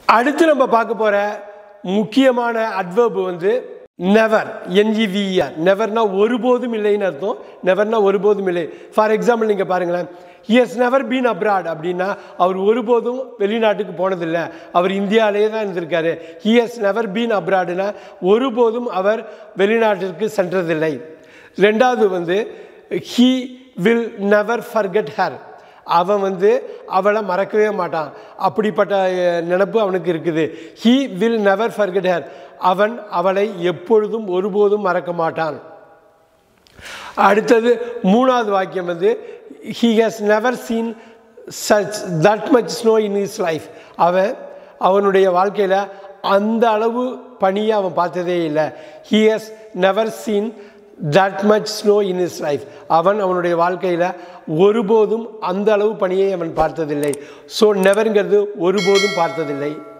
அடுத்து நம்ம பார்க்க போகிற முக்கியமான அட்வர்பு வந்து நெவர் என்இவிஆர் நெவர்னா ஒருபோதும் இல்லைன்னு அர்த்தம் நெவர்னா ஒருபோதும் இல்லை ஃபார் எக்ஸாம்பிள் நீங்கள் பாருங்களேன் he has never been abroad அப்படின்னா அவர் ஒருபோதும் வெளிநாட்டுக்கு போனதில்லை அவர் இந்தியாவிலேயே தான் இருந்திருக்காரு he has never been abroadனா ஒருபோதும் அவர் வெளிநாட்டிற்கு சென்றதில்லை ரெண்டாவது வந்து he will never forget her அவன் வந்து அவளை மறக்கவே மாட்டான் அப்படிப்பட்ட அஹ், நினப்பு அவனுக்கு இருக்குது he will never forget her அவன் அவளை எப்பொழுதும் ஒருபோதும் மறக்க மாட்டான் அடுத்தது மூணாவது வாக்கியம் வந்து he has never seen such that much snow in his life அவன் அவனுடைய வாழ்க்கையில் அந்த அளவு பனியை அவன் பார்த்ததே இல்லை he has never seen that much snow in his life அவன் அவனுடைய வாழ்க்கையில் ஒருபோதும் அந்த அளவு பனியை அவன் பார்த்ததில்லை ஸோ நெவருங்கிறது ஒருபோதும் பார்த்ததில்லை